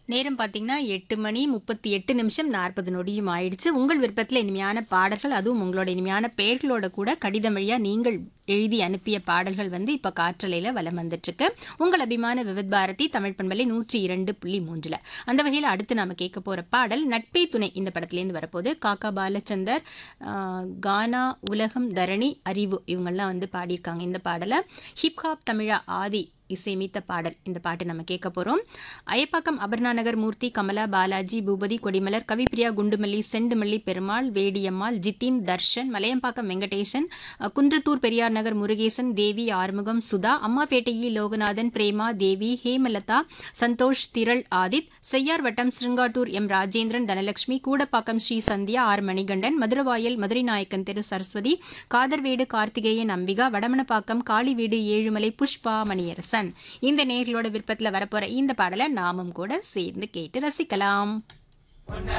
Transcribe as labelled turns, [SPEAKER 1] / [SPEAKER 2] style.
[SPEAKER 1] நேரம் பார்த்தீங்கன்னா எட்டு மணி முப்பத்தி எட்டு நிமிஷம் நாற்பது நொடியும் ஆயிடுச்சு உங்கள் விருப்பத்தில் இனிமையான பாடல்கள் அதுவும் உங்களோட இனிமையான பெயர்களோட கூட கடிதம் வழியாக நீங்கள் எழுதி அனுப்பிய பாடல்கள் வந்து இப்போ காற்றலையில் வலம் வந்துட்டுருக்கு உங்கள் அபிமான விவித் பாரதி தமிழ் பண்பலை நூற்றி இரண்டு புள்ளி மூன்றில் அந்த வகையில் அடுத்து நாம கேட்க போகிற பாடல் நட்பே துணை இந்த படத்துலேருந்து வரப்போது காக்கா பாலச்சந்தர் ஆஹ், கானா உலகம் தரணி அறிவு இவங்கெல்லாம் வந்து பாடியிருக்காங்க இந்த பாடலை ஹிப்ஹாப் தமிழா ஆதி இசையமைத்த பாடல் இந்த பாட்டு நம்ம கேட்க போகிறோம் அயப்பாக்கம் அபர்ணாநகர் மூர்த்தி கமலா பாலாஜி பூபதி கொடிமலர் கவிப்பிரியா குண்டுமல்லி செண்டுமல்லி பெருமாள் வேடியம்மாள் ஜித்தின் தர்ஷன் மலையம்பாக்கம் வெங்கடேசன் அஹ், குன்றத்தூர் பெரியார் நகர் முருகேசன் தேவி ஆறுமுகம் சுதா அம்மாபேட்டையி லோகநாதன் பிரேமா தேவி ஹேமலதா சந்தோஷ் திரள் ஆதித் செய்யார் வட்டம் ஸ்ருங்காட்டூர் எம் ராஜேந்திரன் தனலட்சுமி கூடப்பாக்கம் ஸ்ரீ சந்தியா ஆர் மணிகண்டன் மதுரவாயல் மதுரை நாயக்கன் திரு சரஸ்வதி காதர்வேடு கார்த்திகேயன் அம்பிகா வடமனப்பாக்கம் காளிவீடு ஏழுமலை புஷ்பா மணியரசன் இந்த நேர்களோட விருப்பத்தில் வரப்போற இந்த பாடலை நாமும் கூட சேர்ந்து கேட்டு ரசிக்கலாம்